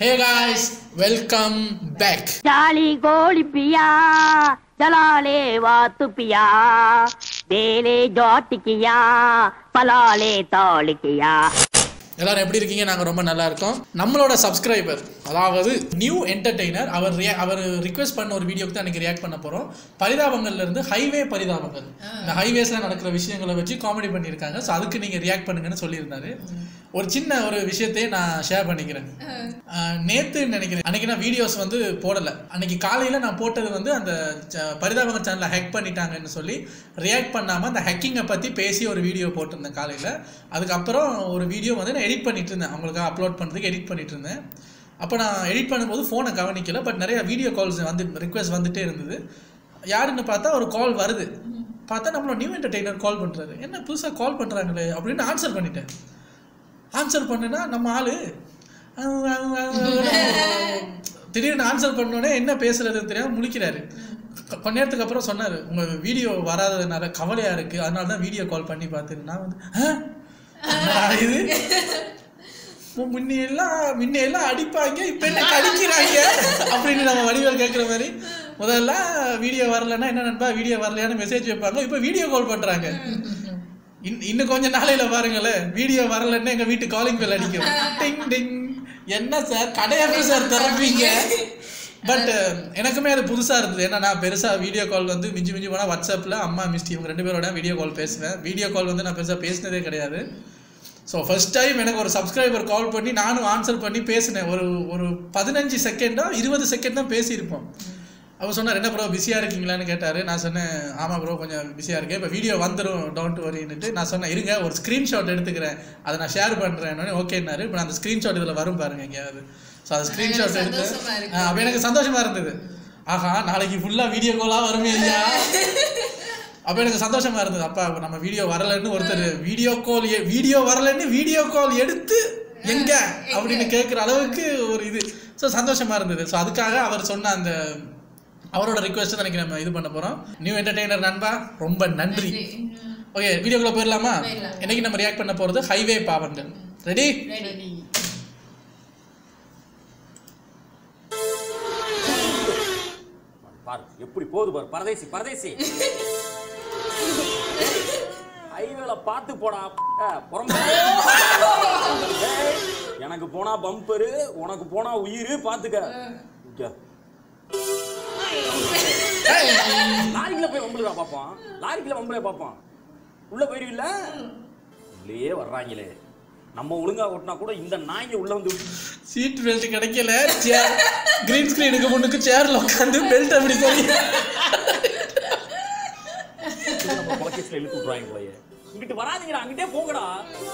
ஹே guys welcome back ಜಾಲಿ ಗೋಳಿ ಪಿಯಾ ಜಲಾಲೆ ವಾತು ಪಿಯಾ ಬೇಲೆ ಜೋಟಿಕಿಯಾ ಪಲಾಲೆ ತಾಳಿಕಿಯಾ எல்லாரும் எப்படி இருக்கீங்க நாங்கள் ரொம்ப நல்லா இருக்கோம் நம்மளோட சப்ஸ்கிரைபர் அதாவது நியூ என்டர்டெய்னர் அவர் rea- அவர் ரிக்வெஸ்ட் பண்ண ஒரு வீடியோக்கு தான் எனக்கு ரியாக்ட் பண்ண போகிறோம் பரிதாபங்கள்ல இருந்து ஹைவே பரிதாபங்கள் இந்த ஹைவேஸ்ல நடக்கிற விஷயங்களை வச்சு காமெடி பண்ணியிருக்காங்க ஸோ அதுக்கு நீங்கள் ரியாக்ட் பண்ணுங்கன்னு சொல்லியிருந்தாரு ஒரு சின்ன ஒரு விஷயத்தையே நான் ஷேர் பண்ணிக்கிறேன் அஹ், நேத்து நினைக்கிறேன் அன்னைக்கு நான் வீடியோஸ் வந்து போடலை அன்னைக்கு காலையில் நான் போட்டது வந்து அந்த ச- பரிதாபங்கள் சேனலை ஹேக் பண்ணிட்டாங்கன்னு சொல்லி ரியாக்ட் பண்ணாமல் அந்த ஹேக்கிங்கை பற்றி பேசி ஒரு வீடியோ போட்டிருந்தேன் காலையில் அதுக்கப்புறம் ஒரு வீடியோ வந்து நான் எடிட் பண்ணிட்டு இருந்தேன் அவங்களுக்கு அப்லோட் பண்ணுறதுக்கு எடிட் பண்ணிட்டு இருந்தேன் அப்போ நான் எடிட் பண்ணும்போது ஃபோனை கவனிக்கல பட் நிறைய வீடியோ கால்ஸ் வந்து ரிக்வெஸ்ட் வந்துட்டே இருந்தது யாருன்னு பார்த்தா ஒரு கால் வருது பார்த்தா நம்மளோட நியூ என்டர்டெய்னர் கால் பண்ணுறாரு என்ன புதுசாக கால் பண்ணுறாங்களே அப்படின்னு ஆன்சர் பண்ணிட்டேன் ஆன்சர் பண்ணுனா நம்ம ஆளு அஹ் அஹ் அஹ் திடீர்னு ஆன்சர் பண்ணோடனே என்ன பேசுறது தெரியாம முழிக்கிறாரு கொ- கொஞ்ச நேரத்துக்கு அப்புறம் சொன்னாரு உங்க வீடியோ வராததுனால கவலையா இருக்கு அதனால தான் வீடியோ கால் பண்ணி பார்த்தேன் நான் வந்து "ஆ? என்னடா இது மு- முன்னையெல்லாம் முன்னையெல்லாம் அடிப்பாங்க இப்ப என்ன கடிக்கிறாங்க அப்படின்னு நம்ம வடிவேல் கேட்குற மாதிரி முதல்ல வீடியோ வரலன்னா என்ன நண்பா வீடியோ வரலையான்னு மெசேஜ் வைப்பாங்க இப்போ வீடியோ கால் பண்றாங்க இன்- இன்னும் கொஞ்ச நாளையில பாருங்களேன் வீடியோ வரலன்னா எங்க வீட்டு காலிங் பெல் அடிக்கும் டிங் டிங் என்ன சார் கடை எப்படி சார் திறப்பீங்க பட் எனக்குமே அது புதுசா இருந்தது ஏன்னா நான் பெருசா வீடியோ கால் வந்து மிஞ்சி மிஞ்சி போனா வாட்ஸ்அப்ல அம்மா மிஸ்டி இவங்க ரெண்டு பேரோட வீடியோ கால் பேசுவேன் வீடியோ கால் வந்து நான் பெருசா பேசினதே கிடையாது ஸோ ஃபர்ஸ்ட் டைம் எனக்கு ஒரு சப்ஸ்கிரைபர் கால் பண்ணி நானும் ஆன்சர் பண்ணி பேசினேன் ஒரு ஒரு பதினஞ்சு செகண்டா இருபது செகண்ட் தான் பேசியிருப்போம் அவர் சொன்னார் என்ன ப்ரோ பிஸியாக இருக்கீங்களான்னு கேட்டார் நான் சொன்னேன் ஆமாம் ப்ரோ கொஞ்சம் பிஸியாக இருக்கேன் இப்போ வீடியோ வந்துடும் டோன்ட் வரின்னுட்டு நான் சொன்னேன் இருங்க ஒரு ஸ்க்ரீன்ஷாட் எடுத்துக்கிறேன் அதை நான் ஷேர் பண்ணுறேன் ஓகேன்னாரு இப்போ அந்த ஸ்க்ரீன்ஷாட் இதில் வரும் பாருங்க எங்கேயாவது ஸோ அந்த ஸ்க்ரீன்ஷாட் எடுத்து ஆ, அப்போ எனக்கு சந்தோஷமா இருந்தது ஆஹா நாளைக்கு ஃபுல்லாக வீடியோ காலாக வருமே ஐயா அப்போ எனக்கு சந்தோஷமா இருந்தது அப்பா அப்ப நம்ம வீடியோ வரலன்னு ஒருத்தர் வீடியோ கால் வீடியோ வரலன்னு வீடியோ கால் எடுத்து எங்க அப்படின்னு கேட்குற அளவுக்கு ஒரு இது ஸோ சந்தோஷமா இருந்தது ஸோ அதுக்காக அவர் சொன்ன அந்த அவரோட ரிக்வெஸ்ட் தான் நம்ம இது பண்ண போறோம் நியூ என்டர்டெய்னர் நண்பா ரொம்ப நன்றி ஓகே வீடியோக்குள்ள போயிடலாமா இன்னைக்கு நம்ம ரியாக்ட் பண்ண போறது ஹைவே பாவங்கள் ரெடி பாரு எப்படி போகுது பாரு பரதேசி பரதேசி ஹைவேல பார்த்து போடா அஹ், புறம்பு. ஏய், எனக்கு போனா பம்பரு உனக்கு போனா உயிர் பாத்துக்க இங்க. லாரிக்குள்ள போய் வம்புல பாப்போம் லாரிக்குள்ள வம்புல பாப்போம் உள்ள போயிருவில்ல உள்ளே வர்றாங்களே நம்ம ஒழுங்கா ஓட்டினா கூட இந்த நாய்ங்க உள்ள வந்து சீட் பெல்ட் கிடைக்கல சேர் கிரீன் ஸ்கிரீனுக்கு முன்னுக்கு சேர்ல உட்காந்து பெல்ட் அப்படி சொல்லி நம்ம கொலக்கேஸ்ல இழுத்து விட்றாங்க போலயே இங்கிட்டு வராதீங்கடா அங்கிட்டே போங்கடா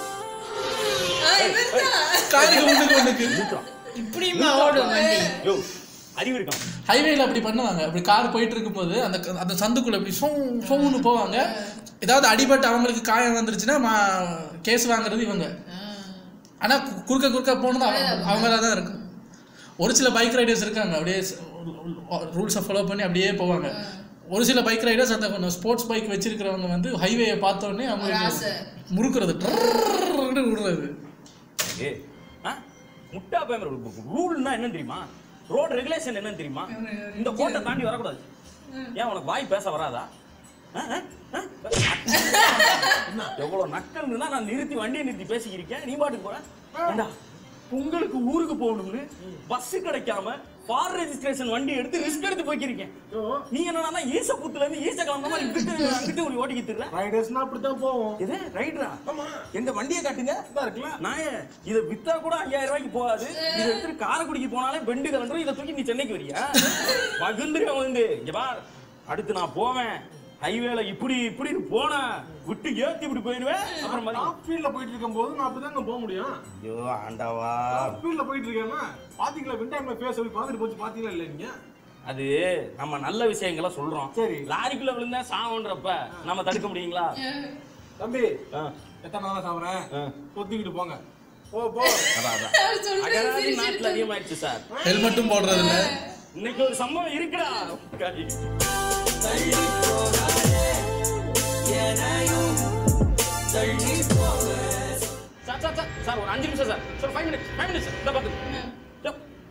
காருக்கு முன்னுக்கு முன்னுக்கு இழுத்துறான் இப்படிமா ஓடும் வண்டி யோ அறிவு இருக்கான் ஹைவேல அப்படி பண்ணுவாங்க அப்படி கார் போயிட்டு இருக்கும்போது அந்த அந்த சந்துக்குள்ள அப்படி சோ சோன்னு போவாங்க ஏதாவது அடிபட்டு அவங்களுக்கு காயம் வந்துருச்சுன்னா கேஸ் வாங்குறது இவங்க ஆனா கு- குறுக்க குறுக்க போனது அவங்களா தான் இருக்கும் ஒரு சில பைக் ரைடர்ஸ் இருக்காங்க அப்படியே ரூல்ஸை ஃபாலோ பண்ணி அப்படியே போவாங்க ஒரு சில பைக் ரைடர்ஸ் அந்த ஸ்போர்ட்ஸ் பைக் வச்சிருக்கிறவங்க வந்து ஹைவேயை பார்த்தோன்னே ஆசை. அவங்களுக்கு முறுக்குறது ட்ரர்ன்னு விடுறது ஏ ஆ முட்டா பேமர் ரூல்னா என்னன்னு தெரியுமா ரோட் ரெகுலேஷன் என்னன்னு தெரியுமா இந்த கோட்டை தாண்டி வரக்கூடாது ஏன் உனக்கு வாய் பேச வராதா ஆ, ஆ, ஆ? எவ்வளவு நக்கல் இருந்தா நான் நிறுத்தி வண்டியை நிறுத்தி பேசிக்கிறேன் நீ பாட்டுக்கு போற ஏண்டா உங்களுக்கு ஊருக்கு போகணும்னு பஸ் கிடைக்காம ஃபார் ரெஜிஸ்ட்ரேஷன் வண்டி எடுத்து ரிஸ்க் எடுத்து போய்க்கிறீங்க நீ என்னன்னா ஈச புத்துல இருந்து ஈச கிளம்ப மாதிரி இங்கிட்டு அங்கிட்டு ஒரு ஓட்டிக்கிட்டு இருக்க ரைடர்ஸ்னா அப்படித்தான் போவோம் இது ரைட்ரா எங்க வண்டியை காட்டுங்க இதா இருக்குல்ல? நாய இத வித்தா கூட ஐயாயிரம் ரூபாய்க்கு போகாது இத எடுத்து காரைக்குடிக்கு போனாலே பெண்டு கலந்துரும் இதை தூக்கி நீ சென்னைக்கு வரியா பகுந்துரு வந்து இங்க பார் அடுத்து நான் போவேன் ஹைவேல இப்படி இப்படி போனேன் விட்டு ஏத்தி இப்படி போயிருவேன் அப்புறம் பாத்தீங்க- டாப் ஸ்பீட்ல போயிட்டு இருக்கும் போது நான் அப்படிதாங்க போக முடியும் ஐயோ ஆண்டாவா டாப் ஸ்பீட்ல போயிட்டு இருக்கேன்னா பாத்தீங்களா விண்டாம பேச சொல்லி பாத்துட்டு போச்சு பாத்தீங்களா இல்ல நீங்க அது நம்ம நல்ல விஷயங்களை சொல்றோம் சரி. லாரிக்குள்ள விழுந்தா சாவன்றப்ப நம்ம தடுக்க முடியுங்களா தம்பி ஆ, எத்தனை நாளா சாப்பிடுறேன் ஆ. பொத்திக்கிட்டு போங்க போ போ அதான், அதான். அகராதி நாட்டுல அதிகமாயிடுச்சு சார் ஹெல்மெட்டும் போடுறது இல்ல இன்னைக்கு ஒரு சம்பவம் இருக்குடா உட்காரு. சார் சார் சார் சார் ஒரு அஞ்சு நிமிஷம் sir sir five minutes five minutes sir இந்த பார்த்து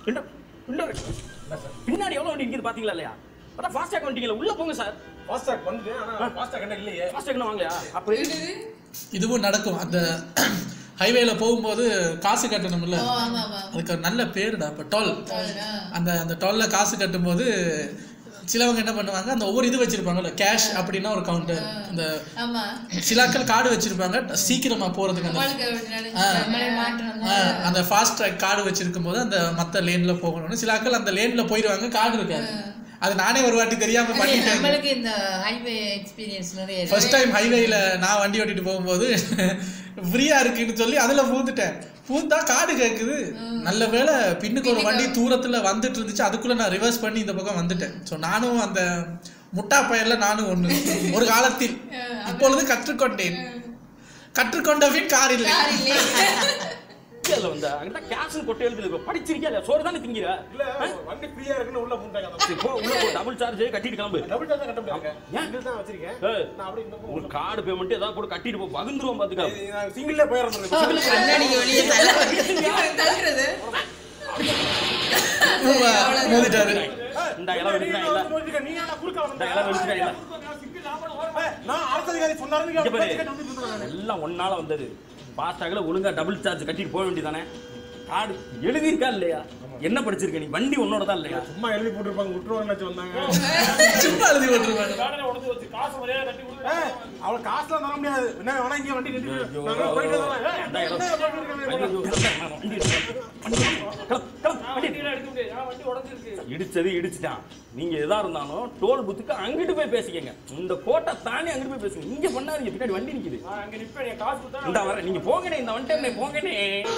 பின்ன- பின்னாடி பின்னாடி எவ்வளவு வண்டி நிக்குது பாத்தீங்களா இல்லையா அதான் ஃபாஸ்டாக் வந்துட்டீங்களா உள்ள போங்க சார் ஃபாஸ்டாக் வந்துட்டு ஆனா ஃபாஸ்டாக் என்ன இல்லையே ஃபாஸ்டாக் வாங்கலையா அப்ப இதுவும் நடக்கும் அந்த ஹைவேல போகும்போது காசு கட்டணும்ல ஓ, ஆமா, ஆமா. அதுக்கு ஒரு நல்ல பேருடா இப்போ டோல் டோல்னா? அந்த அந்த டோல்ல காசு கட்டும்போது சிலவங்க என்ன பண்ணுவாங்க அந்த ஒவ்வொரு இது வச்சிருப்பாங்கல்ல கேஷ் அப்படின்னா ஒரு கவுண்டர் இந்த ஆமா சிலாக்கள் கார்டு வச்சிருப்பாங்க சீக்கிரமா போறதுக்கு அந்த நம்மளுக்கு ஒரு நடந்து- ஆ. நம்மளே மாற்றணும் ஆ, அந்த ஃபாஸ்ட் ட்ராக் கார்டு வச்சிருக்கும் போது அந்த மத்த லேன்ல போகணும்னு சில ஆட்கள் அந்த லேன்ல போயிடுவாங்க கார்டு இருக்காது அது நானே ஒரு வாட்டி தெரியாம பண்ணிட்டேன் நம்மளுக்கு இந்த ஹைவே எக்ஸ்பீரியன்ஸ் நிறைய இருக்கு. ஃபர்ஸ்ட் டைம் ஹைவேல நான் வண்டி ஓட்டிட்டு போகும்போது ஃப்ரீயா இருக்குன்னு சொல்லி அதுல பூந்துட்டேன் பூந்தா காடு கேக்குது நல்ல வேளை பின்னுக்கு ஒரு வண்டி தூரத்துல வந்துட்டு இருந்துச்சு அதுக்குள்ள நான் ரிவர்ஸ் பண்ணி இந்த பக்கம் வந்துட்டேன் ஸோ நானும் அந்த முட்டா பையன்ல நானும் ஒண்ணு ஒரு காலத்தில் இப்பொழுது கற்றுக்கொண்டேன் கற்றுக்கொண்ட பின் கார் இல்லை யார் இல்லையே. அதுல வந்து அங்கிட்ட கேஷ் கொட்டை எழுதி படிச்சிருக்கியா இல்லையா சோறு தானே திங்கிற இல்ல வண்டி ஃப்ரீயா இருக்குன்னு உள்ள பூண்டாங்க சரி, போ உள்ள போ டபுள் சார்ஜ் கட்டிட்டு கிளம்பு டபுள் டாஸ் கட்ட முடியாது ஏன்? இங்க தான் வச்சிருக்கேன் ஏய், நான் அப்படியே இந்த பக்கம் ஒரு கார்டு பேமெண்ட் ஏதாவது போட்டு கட்டிட்டு போ பகிர்ந்துருவோம் பாத்துக்க நான் சிங்கிள்ல போயிடுறேன் கண்ணாடிக்கு வெளியே தள்ள- தள்ளுறது. மோதிட்டாரு இந்த இளவு எடுக்கிறேன் இல்ல நீ ஏன்டா குறுக்க வந்த? இந்த இளவு எடுக்கிறேன் இல்ல ஏய், நான் அரசு அதிகாரி சொன்னாருன்னு இங்க பாரு கேட்டு வந்துட்டு இருக்கேன் நானு. எல்லாம் ஒன்னால வந்தது ஃபாஸ்டாக்ல ஒழுங்கா டபுள் சார்ஜ் கட்டிட்டு போக வேண்டியதானே கார்டு எழுதியிருக்கா இல்லையா என்ன படிச்சிருக்க நீ வண்டி உன்னோட தான் இல்லையா சும்மா எழுதி போட்டுருப்பாங்க விட்டுருவாங்கன்னு வந்தாங்க சும்மா எழுதி போட்டுருவாங்க ஏய், அவளுக்கு காசுலாம் தர முடியாது என்ன வேணா இங்க வண்டி நிறுத்திட்டு நாங்க போயிட்டு வரலாம். ஏய், இந்த இளவு. என்ன பண்ணிட்டு இருக்க? வண்டி எடுத்து. வண்டி எடுத்து. கிளம்பு, கிளம்பு, வண்டி எடுத்து. இடிச்சது இடிச்சுட்டான் நீங்க எதா இருந்தாலும் டோல் புத்துக்கு அங்கிட்டு போய் பேசிக்கங்க இந்த கோட்டை தாண்டி அங்கிட்டு போய் பேசுங்க இங்க பண்ணாதீங்க பின்னாடி வண்டி நிக்குது அங்க நிப்பேன், என் காசு கொடுத்தா இந்த வர நீங்க போங்கனே இந்த வந்துட்டே போங்கனே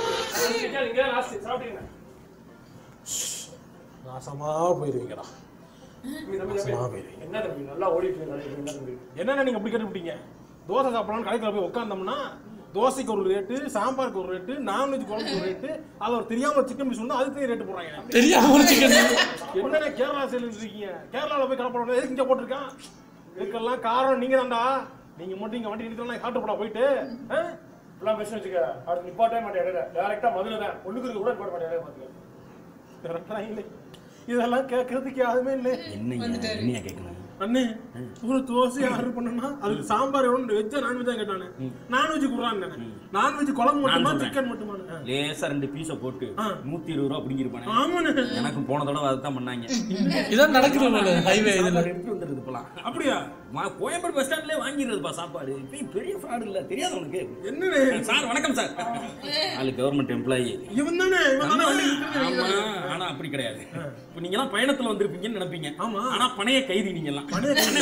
நாசமா போயிருவீங்கடா நாசமா போயிருவீங்க என்னென்ன நீங்க அப்படி கேட்டு விட்டீங்க தோசை சாப்பிடலாம்னு கடைக்குள்ள போய் உட்காந்தோம்னா தோசைக்கு ஒரு ரேட்டு சாம்பாருக்கு ஒரு ரேட்டு நான்வெஜ் குழம்புக்கு ஒரு ரேட்டு அது ஒரு தெரியாம சிக்கன் பீஸ் சொன்னா அதுக்கு ரேட்டு போடுறாங்க தெரியாம ஒரு சிக்கன் என்னென்ன கேரளா சைடுல இருக்கீங்க கேரளால போய் கடை போட எதுக்கு இங்க போட்டிருக்கான் இதுக்கெல்லாம் காரணம் நீங்க தான்டா நீங்க மட்டும் இங்க வண்டி நிறுத்தலாம் காட்டு போடா போயிட்டு ஆ? இப்பெல்லாம் பேச வச்சுக்க அடுத்து நிப்பாட்டவே மாட்டேன் இடையில டேரக்டா மதுரை தான் ஒண்ணுக்கு இருக்க கூட நிப்பாட்ட மாட்டேன் பாத்துக்க திரட்டுறாங்களே. இதெல்லாம் கேட்கறதுக்கு யாருமே இல்லை என்னையா என்னையா கேட்கணும் அண்ணே ஒரு தோசை ஆர்டர் பண்ணனா அதுக்கு சாம்பார் எவ்வளவு வெஜ்ஜா நான்வெஜ் தான் கேட்டானே நான்வெஜ் குடுறான் நான்வெஜ் குழம்பு மட்டுமா சொல்றேன். சிக்கன் மட்டுமா லேசா ரெண்டு பீஸ போட்டு ஆ. நூத்தி இருபது ரூபா பிடிங்கிருப்பானே ஆமாண்ணே எனக்கு போன தடவை அதுதான் பண்ணாங்க இதான் நடக்குது போல ஹைவே இதுல சாப்பாடு எடுத்து வந்துருது இப்பலாம் அப்படியா மா- கோயம்பேடு பஸ் ஸ்டாண்ட்லயே வாங்கிடுறதுப்பா சாப்பாடு இப்ப பெரிய ஃப்ராடு இல்ல தெரியாது உனக்கு என்னண்ணே சார் வணக்கம் சார் ஆளு கவர்மெண்ட் எம்ப்ளாயி இவன் தானே இவன் தானே வண்டி நிறுத்துறது. ஆமா ஆனா அப்படி கிடையாது இப்ப நீங்க எல்லாம் பயணத்துல வந்திருப்பீங்கன்னு நினைப்பீங்க ஆமா. ஆனா பணைய கைதி நீங்க எல்லாம்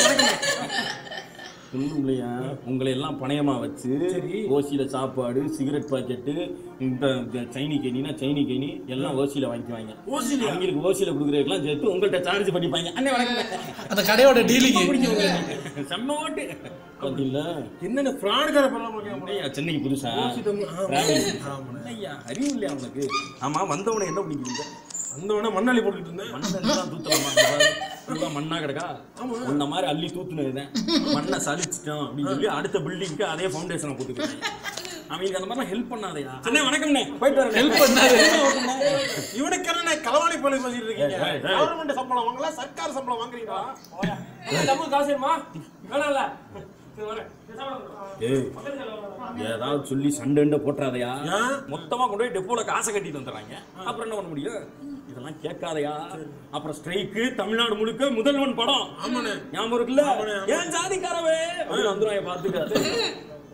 இல்லையா உங்களை எல்லாம் பணையமா வச்சு ஓசியில சாப்பாடு சிகரெட் பாக்கெட்டு இந்த இந்த சைனி கேனினா சைனி கேனி எல்லாம் ஓசியில வாங்கிக்குவாங்க ஓசியிலயா? அவங்களுக்கு ஓசியில கொடுக்குறதுக்கெல்லாம் சேர்த்து உங்கள்ட்ட சார்ஜ் பண்ணிப்பாங்க அண்ணே வணக்கம் அந்த கடையோட டீலிங்கு செம்ம ஓட்டு பாத்தீங்களா என்னென்ன ஃப்ராடுக்கார பண்ணலாம் ஐயா, சென்னைக்கு புதுசா ஓசிதம், ஆமா. Traveling. ஐயா அறிவு இல்லையா உனக்கு ஆமா வந்தவனை என்ன பண்ணிக்கிறீங்க அந்த வேணா மண்ணாளி போட்டுட்டு இருந்தேன் மண்ணெல்லாம் தூத்தலாமா இந்த பாரு. full ஆ மண்ணா கிடக்கா உன்ன மாதிரி அள்ளி தூத்துனதுதான் மண்ணை சலிச்சிட்டோம் அப்படின்னு சொல்லி அடுத்த பில்டிங்க்கு அதே ஃபவுண்டேஷனை போட்டுக்கிறேன் அவங்களுக்கு அந்த மாதிரிலாம் ஹெல்ப் பண்ணாதயா அண்ணே வணக்கம்ண்ணே போயிட்டு வரேன் ஹெல்ப் பண்ணாரு இவனுக்கு என்ன களவாணி போல பேசிட்டு இருக்கீங்க ஏய், ஏய், ஏய். கவர்மெண்ட் சம்பளம் வாங்கல சர்க்கார் சம்பளம் வாங்குறீங்களா டபுள் காசு வேணுமா வேணாம்ல சரி, வரேன். பேசாம ஏய் ஏதாவது சொல்லி சண்டை போட்டுறாதயா ஏன்? மொத்தமா கொண்டு போய் டெப்போல காசை கட்டிட்டு வந்துடுறாங்க அப்புறம் என்ன பண்ண முடியும் இதெல்லாம் கேட்காதயா அப்புறம் ஸ்ட்ரைக்கு தமிழ்நாடு முழுக்க முதல்வன் படம் ஆமாண்ணே. ஞாபகம் இருக்குல்ல ஆமாண்ணே, ஆமாண்ணே. ஏன் ஜாதிக்காரவே அப்படின்னு வந்துருவாங்க பாத்துக்க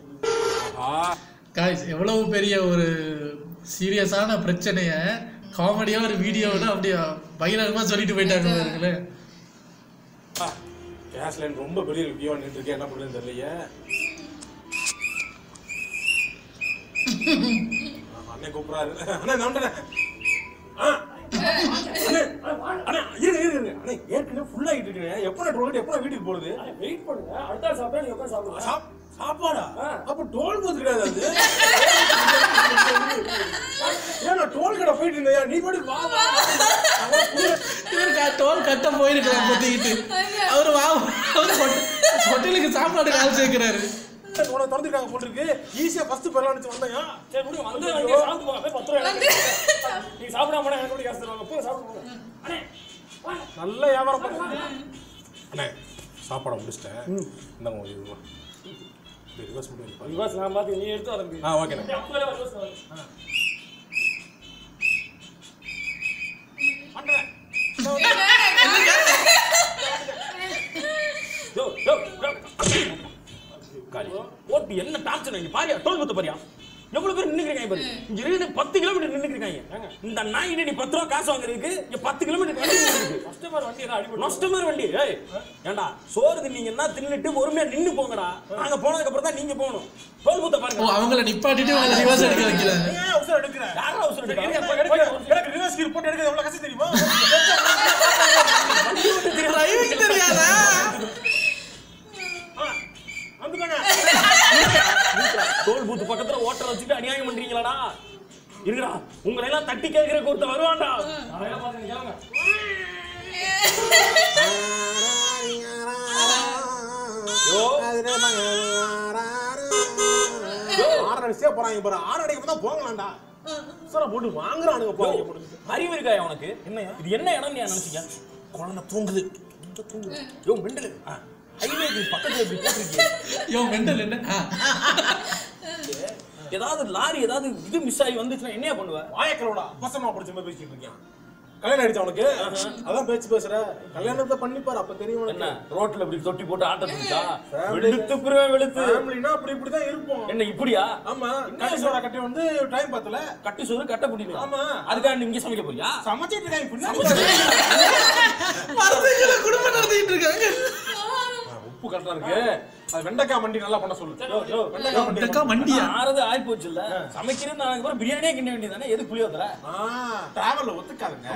காய்ஸ் எவ்வளவு பெரிய ஒரு சீரியஸான பிரச்சனைய காமெடியா ஒரு வீடியோவில் அப்படியே பகிரங்கமா சொல்லிட்டு போயிட்டாங்க பாருங்களேன் கேஸ் லைன் ரொம்ப பெரிய வியூவா நின்று இருக்கேன் என்ன பண்ணுறதுன்னு தெரியலையே ஆமா, அண்ணன் கூப்பிடுறாரு அண்ணா நான் வந்துட்டேன். ஆ. அண்ணே, அண்ணே, இருங்க, இருங்க, இருங்க. அண்ணே, ஏற்கனவே full ஆயிட்டு இருக்குண்ணே. எப்போ டோல் எப்போ வீட்டுக்கு போறது வெயிட் பண்ணுங்க அடுத்த ஆள் சாப்பிட்டா நீ உட்காந்து சாப்பிடுங்க சாப்- சாப்பாடா அப்ப டோல் போது கிடையாது அது ஏன் நான் டோல் கடை போயிட்டு இருந்தேன் நீ பாட்டுக்கு வா வா. அவன் புள்ள- இவர் க- தோல் கட்ட போயிருக்கலாம் பொத்திக்கிட்டு அவரு வா அவரு ஹோட்டலுக்கு சாப்பாடு கால் சேர்க்கிறாரு உனக்கு திறந்துருக்காங்க போட்டுருக்கு ஈஸியா ஃபர்ஸ்ட் பெறலாம்னு வந்தேன் சரி முடியும் வந்து அங்கே சாப்பிட்டு போங்க போய் பத்து ரூபா எனக்கு. நீங்க சாப்பிடாம போனா எனக்கு எப்படி காசு தருவாங்க போங்க சாப்பிட போங்க அண்ணே வாங்க. நல்ல வியாபாரம் பண்ணுங்க அண்ணே சாப்பாடை முடிச்சிட்டேன் இந்த ஒரு இது ரிவர்ஸ் பண்ணி ரிவர்ஸ் நான் பார்த்து நீ எடுத்து வரது ஆ ஓகேண்ணே அப்படியே ரிவர்ஸ் வரேன் யோ யோ யோ. காளி ஓட்டு என்ன டார்ச்சர் இங்க பாரியா டோல் பத்த பாரியா எவ்வளவு பேர் நின்னுக்கிறாங்க பாரு இங்க இருந்து பத்து கிலோமீட்டர் நின்னுக்கிறாங்க இந்த நாய் நீ பத்து ரூபா காசு வாங்குறதுக்கு இங்க பத்து கிலோமீட்டர் கஸ்டமர் வண்டி என்ன அடிபட்டு கஸ்டமர் வண்டி ஏய் ஏண்டா சோறு தின்னீங்கன்னா தின்னுட்டு பொறுமையா நின்னு போங்கடா நாங்க போனதுக்கு அப்புறம் தான் நீங்க போகணும் டோல் பத்த ஓ பாருங்க அவங்கள நிப்பாட்டிட்டு அவங்கள ரிவர்ஸ் எடுக்க வைக்கிறாங்க ஏன் அவசரம் எடுக்கிறேன் யாரா அவசரம் எனக்கு எடுக்கிறா? எனக்கு ரிவர்ஸ் ரிப்போர்ட் எடுக்கிறது எவ்வளவு கஷ்டம் தெரியுமா டிரைவிங் தெரியாதா வந்துட்டாங்க டோல் பூத் பக்கத்துல ஓட்டர் வச்சுட்டு அநியாயம் பண்றீங்களாடா இருக்குடா உங்களை எல்லாம் தட்டி கேட்கறதுக்கு ஒருத்தன் வருவான்டா அதெல்லாம் பாத்துங்க கேளுங்க யோ. ஆறு அடிச்சே போறாங்க பாரு ஆறு அடிக்க தான் போங்களாண்டா சார் போட்டு வாங்குறானுங்க போறாங்க போட்டு அறிவு இருக்காயா உனக்கு என்னையா இது என்ன இடம் நீ நினைச்சீங்க குழந்தை தூங்குது யோ மெண்டல் ஹைவேக்கு பக்கத்துல இப்படி போட்டிருக்கீங்க யோ மெண்டல் என்ன ஆ. ஏதாவது லாரி ஏதாவது இது மிஸ் ஆகி வந்துச்சுன்னா என்னையா பண்ணுவ வாயக்கலோட பசமா பிடிச்ச மாதிரி பேசிட்டு இருக்கேன் கல்யாணம் ஆயிடுச்சு அவனுக்கு அதான் பேச்சு பேசுற கல்யாணத்தை பண்ணிப்பாரு அப்ப தெரியும் என்ன உனக்கு ரோட்ல இப்படி தொட்டி போட்டு ஆட்டம் இருந்துச்சா வெளுத்து புறவே வெளுத்து ஃபேமிலினா அப்படி இப்படி தான் இருப்போம் என்ன இப்படியா ஆமா கடைசோட கட்டி வந்து டைம் பத்தல கட்டு சோறு கட்ட புடிங்க ஆமா. அதுக்காக நீ இங்க சமைக்க போறியா சமைச்சிட்டு இருக்காங்க பின்னாடி மருந்துகளை குடும்பம் நடத்திட்டு இருக்காங்க ஆ, உப்பு கரெக்டா இருக்கு அது வெண்டைக்காய் மண்டி நல்லா பண்ண சொல்லு யோ, வெண்டைக்காய் மண்டி இந்தக்கா வண்டியா ஆறது ஆகி போச்சு இல்ல சமைக்கிறது நாளைக்கு அப்புறம் பிரியாணியே கிண்ட வேண்டியதானே எது புளியோதர ஆ டிராவல்ல ஒத்துக்காதுங்க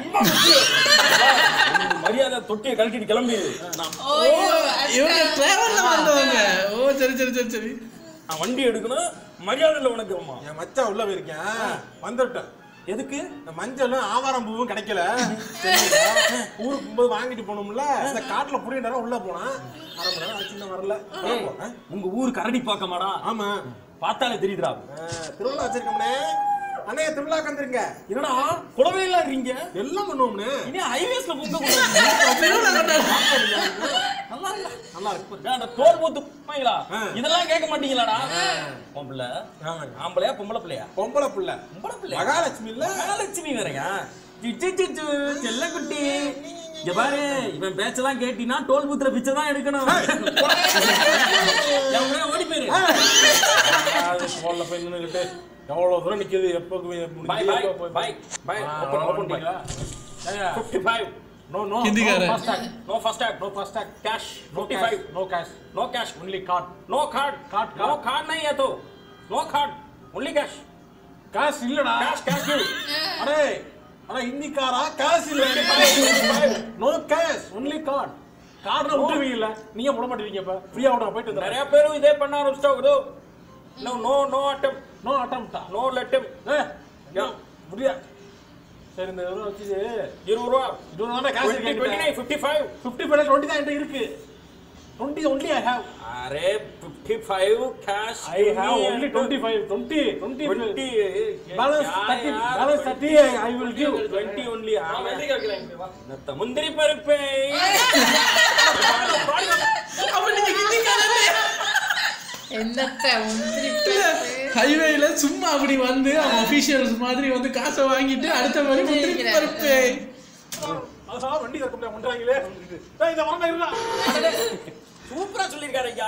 மரியாதை தொட்டியை கழட்டிட்டு கிளம்பி நான் இவங்க டிராவல்ல வந்தவங்க ஓ சரி சரி சரி சரி நான் வண்டி எடுக்கணும் மரியாதை இல்லை உனக்கு அம்மா என் மச்சான் உள்ள போயிருக்கேன் வந்துட்டேன் எதுக்கு இந்த மஞ்சளும் ஆவாரம் பூவும் கிடைக்கல சரிங்களா? ஊருக்கு போகும்போது வாங்கிட்டு போனோம்ல இந்த காட்டுல புரிய நேரம் உள்ள போனா அரை மணி நேரம் ஆச்சு இன்னும் வரல ஏய், உங்க ஊர் கரடி பார்க்கமாடா ஆமா பார்த்தாலே தெரியுதுடா ஆ, திருவிழா வச்சிருக்கோம்னே அண்ணே திருவிழா வந்துருங்க என்னடா குடவே இல்ல இருக்கீங்க எல்லாம் பண்ணுவோம்னே இனி ஹைவேஸ்ல பொங்க நல்லா இல்ல நல்லா இருக்கு ஏன் அந்த தோல் போத்து பையலா ஆ. இதெல்லாம் கேட்க மாட்டீங்களாடா பொம்பளை ஆமாங்க. ஆம்பளையா பொம்பளை பிள்ளையா பொம்பளை புள்ள பொம்பளை பிள்ளை மகாலட்சுமி இல்ல மகாலட்சுமி வேறயா சிச்சு சிச்சு செல்லக்குட்டி இங்க பாரு இவன் பேச்செல்லாம் கேட்டினா டோல் பூத்துல பிச்சை தான் எடுக்கணும் என் கூட ஓடி போயிரு அது போன்ல போய் நின்னுகிட்டு எவ்வளவு தூரம் நிக்குது எப்போ bhai bhai bhai bhai open open bhai 55 no no ஹிந்திக்காரன். FASTag no FASTag no FASTag cash no 55 cash no cash no cash only card no card card, no card. Card नहीं है तो no card only cash cash இல்லடா cash cash give அரே அட ஹிந்திக்காரா cash இல்ல no cash only card கார்டுல விட்டுருவீங்கல்ல நீங்க போட மாட்டீங்க இப்ப ஃப்ரீயா விட போயிட்டு வந்துடுறேன் நிறைய பேரும் இதே பண்ண ஆரம்பிச்சிட்டாங்க no no no attempt no அட்டம்ப்டா நோ லெட்டம் ஏ யா முடியா சரி இந்த ரூபா வச்சு இருபது ரூபா இருபது தானே கேஷ் டுவெண்ட்டி இருக்கு twenty nine fifty five fifty five twenty தான் என்கிட்ட இருக்கு டுவெண்ட்டி ஒன்லி ஐ ஹேவ் அரே fifty five cash I have only twenty five twenty twenty twenty balance thirty balance thirty I will give twenty only என்னத்த முந்திரி பருப்பை அப்ப நீங்க ஹிந்திக்காரன் என்னத்த முந்திரி ஹைவேல சும்மா அப்படி வந்து அவன் அபிஷியல்ஸ் மாதிரி வந்து காசை வாங்கிட்டு அடுத்த மாதிரி முந்திரி பருப்பு அதான் வண்டி கட்ட முடியாது பண்றாங்களே டேய் இந்த வரணும் இருடா சூப்பரா சொல்லிருக்காரு ஐயா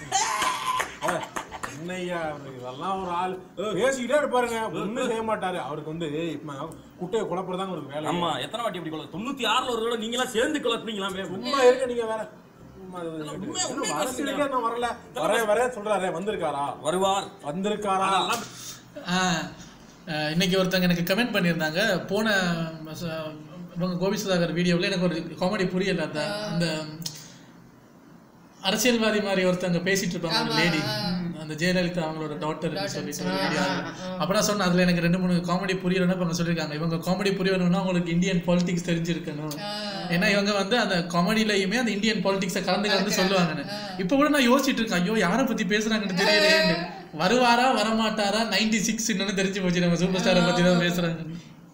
என்னய்யா அவரு இதெல்லாம் ஒரு ஆள் பேசிக்கிட்டே இருப்பாருங்க ஒண்ணும் செய்ய மாட்டாரு அவருக்கு வந்து இப்ப குட்டையை குழப்பறதாங்க ஒரு வேலை ஆமா எத்தனை வாட்டி அப்படி கொள்ள தொண்ணூத்தி ஆறுல ஒரு தடவை நீங்க எல்லாம் சேர்ந்து குழப்பினீங்களாமே சும்மா இருக்க நீங்க வேற சும்மா இது பண்ணிட்டு. உண்மை- இன்னும் உண்மை அரசியலுக்கே இன்னும் வரல வரேன் வரேன் சொல்றாரு வந்திருக்காரா வருவார் வந்திருக்காரா ஆ, ஆ, இன்னைக்கு ஒருத்தங்க எனக்கு கமெண்ட் பண்ணியிருந்தாங்க போன ச- இவங்க கோபி சுதாகர் வீடியோவில் எனக்கு ஒரு காமெடி புரியல அந்த அந்த அரசியல்வாதி மாதிரி ஒருத்தங்க பேசிட்டு இருப்பாங்க ஒரு லேடி அந்த ஜெயலலிதா அவங்களோட டாக்டர் சொல்லிட்டு ஒரு வீடியோ அப்ப நான் சொன்னேன் அதுல எனக்கு ரெண்டு மூணு காமெடி புரியலன்னா இப்ப அவங்க சொல்லியிருக்காங்க இவங்க காமெடி புரியணும்னா அவங்களுக்கு இந்தியன் பாலிடிக்ஸ் தெரிஞ்சிருக்கணும் ஏன்னா இவங்க வந்து அந்த காமெடியிலயுமே அந்த இந்தியன் பாலிடிக்ஸை கலந்து கலந்து சொல்லுவாங்கன்னு இப்ப கூட நான் யோசிச்சுட்டு இருக்கேன் ஐயோ யாரை பத்தி பேசுறாங்கன்னு தெரியலையேன்னு வருவாரா வரமாட்டாரா நைன்டி சிக்ஸ் இன்னொன்னு தெரிஞ்சு போச்சு நம்ம சூப்பர் ஸ்டாரை பத்தி தான் பேசுறாங்க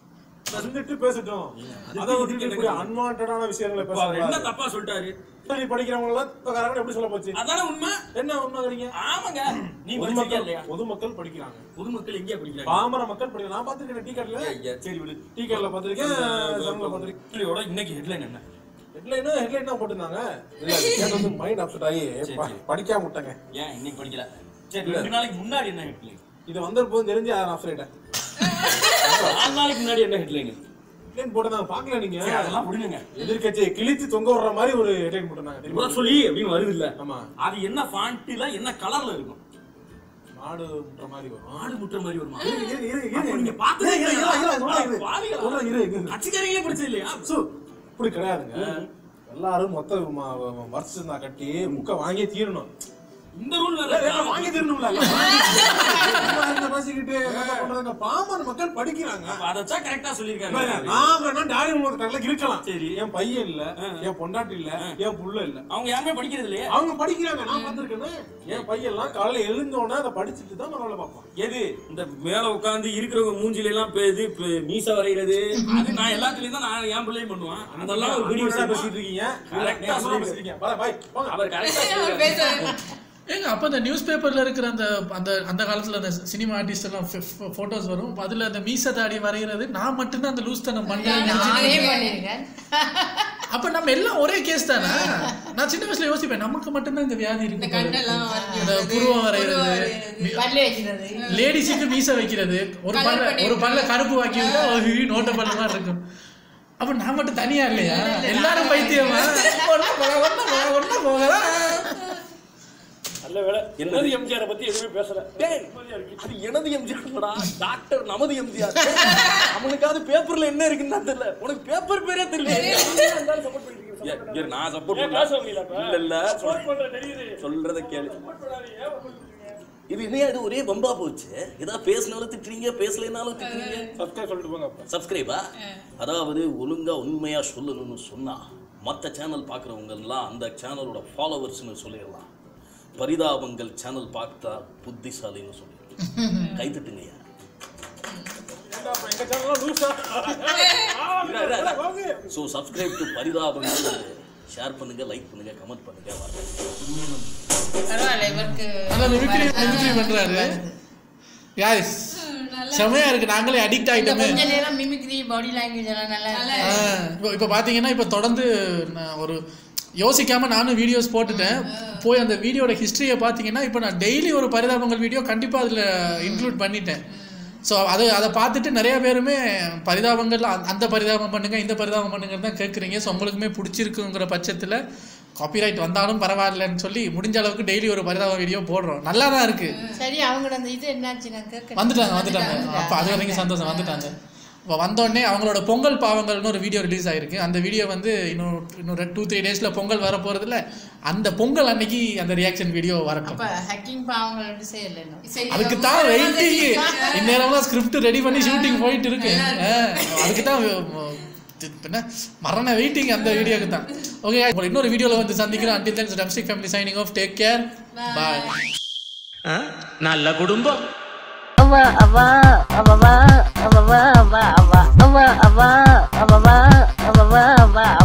வந்துட்டு பேசட்டும் அதுக்கு அதை இதுக்கு விட்டுட்டு எனக்கு இப்படி அன்வான்டான விஷயங்களை இப்ப அவர் என்ன பேச தப்பா சொல்லிட்டாரு நீ படிக்கிறவங்க எல்லாம் இப்ப கரெக்டா எப்படி சொல்ல போச்சு அதானே உண்மை என்ன உண்மைங்கிறீங்க ஆமாங்க நீ படிச்சிருக்கியா பொதுமக்கள் இல்லையா பொதுமக்கள் படிக்கிறாங்க பொதுமக்கள் எங்கேயா படிக்கிறாங்க பாமர மக்கள் படிக்கிறாங்க நான் பாத்துருக்கேன் டீ கார்டுல ஐயா, சரி விடு டீ கார்டுல பாத்திருக்கேன் சங்கல பாத்திருக்கேன் இட்லியோட இன்னைக்கு ஹெட்லைன் என்ன ஹெட்லைனா ஹெட்லைன் தான் போட்டிருந்தாங்க இல்ல கேட்டு வந்து மைண்ட் அப்செட் ஆகி ப- படிக்காம விட்டேங்க ஏன் இன்னைக்கு படிக்கல சரி ரெண்டு நாளைக்கு முன்னாடி என்ன ஹெட்லைன் இது வந்தப்போ தெரிஞ்சு நான் அப்செட் ஆயிட்டேன் நாலு நாளைக்கு முன்னாடி என்ன ஹெட்லைன் ஹெட்லைன் போட்டதாங்க பாக்கல நீங்க அதெல்லாம் விடுங்க எதிர்க்கட்சியை கிழித்து தொங்க விடுற மாதிரி ஒரு ஹெட்லைன் போட்டிருந்தாங்க தெரியுமா முறை சொல்லி அப்படின்னு வருது இல்ல ஆமா அது என்ன ஃபாண்ட்ல என்ன கலர்ல இருக்கும் மாடு முட்டுற மாதிரி வரும் ஆடு முட்டுற மாதிரி வருமா இரு, இரு, இரு, இரு. அப்ப நீங்க பார்த்ததே இரு, இரு, இரு, இரு, சொல்றேன், இரு. பாவிகளா? சொல்றேன், இரு, இரு. கட்சிக்காரங்களே படிச்சது இல்லையா சு, இப்படி கிடையாதுங்க எல்லாரும் மொத்த ம- ம- வருஷம் தான் கட்டி முக்க வாங்கியே தீரணும் இந்த ரூல் ஏய், வேற ஏய், வாங்கி தீரணும்ல சும்மா இருந்து பேசிக்கிட்டு என்ன பண்றாங்க? பாமர மக்கள் படிக்கிறாங்க அதச்சா கரெக்டா சொல்லிருக்காங்க நான் வேணா டாடி உணவு கடல இருக்கலாம் சரி. என் பையன் இல்ல என் பொண்டாட்டி இல்ல என் புள்ள இல்ல அவங்க யாருமே படிக்கிறது இல்லையா அவங்க படிக்கிறாங்க நான் பார்த்திருக்கேனே என் பையன் எல்லாம் காலையில எழுந்தோடனே அதை படிச்சுட்டு தான் நான் வேலை பார்ப்பான் எது இந்த மேல உட்கார்ந்து இருக்கிறவங்க மூஞ்சில எல்லாம் பேது பே- மீச வரைகிறது அது நான் எல்லாத்துலயும் தான் நான் என் பிள்ளையும் பண்ணுவேன் அதெல்லாம் ஒரு பெரிய வீடியோ விஷயம் பேசிட்டு இருக்கீங்க Correct. நீங்க சும்மா பேசிட்டு இருக்கீங்க பரவாயில்ல, bye. போங்க. அவர் கரெக்டா ஏங்க அப்போ இந்த நியூஸ் பேப்பரில் இருக்கிற அந்த அந்த அந்த காலத்தில் அந்த சினிமா ஆர்டிஸ்ட் எல்லாம் ஃபோட்டோஸ் வரும் அதில் அந்த மீச தாடி வரைகிறது நான் மட்டும்தான் அந்த லூஸ் தனம் பண்ணுறேன் நானே பண்ணிருக்கேன் அப்போ நம்ம எல்லாம் ஒரே கேஸ் தானே நான் சின்ன வயசுல யோசிப்பேன் நமக்கு மட்டும்தான் இந்த வியாதி இந்த இருக்கு போல. கண்ணெல்லாம் இந்த வரைகிறது, புருவம் புருவம் வரைகிறது வரைகிறது. பல்லு வைக்கிறது லேடிஸுக்கு மீச வைக்கிறது ஒரு Colour பல்ல பண்ணி ஒரு பல்ல கருப்பு வாக்கி விட்டா ஒரு நோட்ட பல்ல மாதிரி இருக்கும் அப்ப நான் மட்டும் தனியா இல்லையா எல்லாரும் பைத்தியமா ஒண்ணா போக ஒண்ணா போக ஒண்ணா போகலாம் நல்ல வேலை என்னது எம்ஜிஆரை பத்தி எதுவுமே பேசல டேய், அது எனது எம்ஜிஆர்டா டாக்டர் நமது எம்ஜிஆர் அவனுக்காவது பேப்பர்ல என்ன இருக்குன்னு தெரியல உனக்கு பேப்பர் பேரே தெரியல ஏ, இங்க நான் சப்போர்ட் ஏன் பேச முடியல அப்ப? இல்ல இல்ல Support பண்ற தெரியுது சொல்றத கேளு Support பண்ணாதீங்க, ஏன் உங்களுக்கு? இது என்னையா இது ஒரே பம்பா போச்சு ஏதாவது பேசினாலும் திட்டுறீங்க பேசலைனாலும் திட்டுறீங்க Subscribe சொல்லிட்டு போங்க அப்ப. சப்ஸ்கிரைபா அதாவது ஒழுங்கா உண்மையா சொல்லணும்னு சொன்னா மற்ற சேனல் பார்க்குறவங்க எல்லாம் அந்த சேனலோட ஃபாலோவர்ஸ்னு சொல்லிடலாம் பரிதாபங்கள் சேனல் பார்த்தா புத்திசாலின்னு சொல்லிடலாம் கை தட்டுங்கய்யா ஏன்டா, அப்ப எங்க channel எல்லாம் loose ஆ? வாங்க. So subscribe to Parithabangal share பண்ணுங்க லைக் பண்ணுங்க கமெண்ட் பண்ணுங்க வரேன் பரவாயில்ல இவருக்கு நல்லா மிமிக்ரி மிமிக்ரி பண்றாரு யாஸ் செமையா இருக்கு நாங்களே அடிக்ட் இந்த ஆயிட்டோமே கொஞ்ச நேரம் மிமிக்ரி பாடி லாங்குவேஜ் எல்லாம் நல்லா இருக்கு. ஆ, இப்போ இப்போ பார்த்தீங்கன்னா இப்போ தொடர்ந்து நான் ஒரு யோசிக்காம நானும் வீடியோஸ் போட்டுட்டேன் போய் அந்த வீடியோட ஹிஸ்ட்ரியை பார்த்தீங்கன்னா இப்போ நான் டெய்லி ஒரு பரிதாபங்கள் வீடியோ கண்டிப்பாக அதில் இன்க்ளூட் பண்ணிட்டேன் ஸோ அது அதை பார்த்துட்டு நிறைய பேருமே பரிதாபங்கள் அந்த- அந்த பரிதாபம் பண்ணுங்க இந்த பரிதாபம் பண்ணுங்க தான் கேட்குறீங்க ஸோ உங்களுக்குமே பிடிச்சிருக்குங்கிற பட்சத்தில் காப்பிரைட் வந்தாலும் பரவாயில்லன்னு சொல்லி முடிஞ்ச அளவுக்கு டெய்லி ஒரு பரிதாப வீடியோ போடுறோம் நல்லா தான் இருக்குது சரி அவங்களோட அந்த இது என்னாச்சு நான் கேட்கறேன் வந்துட்டாங்க வந்துட்டாங்க அப்போ அது வரைக்கும் சந்தோஷம் வந்துட்டாங்க இப்போ வந்தோடனே அவங்களோட பொங்கல் பாவங்கள்னு ஒரு வீடியோ ரிலீஸ் ஆயிருக்கு அந்த வீடியோ வந்து இன்னும் இன்னும் டூ த்ரீ டேஸில் பொங்கல் வர போகிறதுல அந்த பொங்கல் அன்னைக்கு அந்த ரியாக்ஷன் வீடியோ வரட்டும் அப்ப ஹேக்கிங் பாவங்கள் வந்து செய்யல இன்னும். சரி, அதுக்கு தான் வெயிட்டிங் இந்நேரம்லாம் ஸ்கிரிப்ட் ரெடி பண்ணி ஷூட்டிங் போயிட்டு இருக்கு ஆ, அதுக்கு தான் என்ன மரண வெயிட்டிங் அந்த வீடியோக்கு தான் ஓகே உங்களை இன்னொரு வீடியோவில் வந்து சந்திக்கிறோம் until then domestic family signing off take care bye நல்ல குடும்பம் அவா அவா அவவா அவவா அவா அவா அவா அவா அவவா அவவா அவா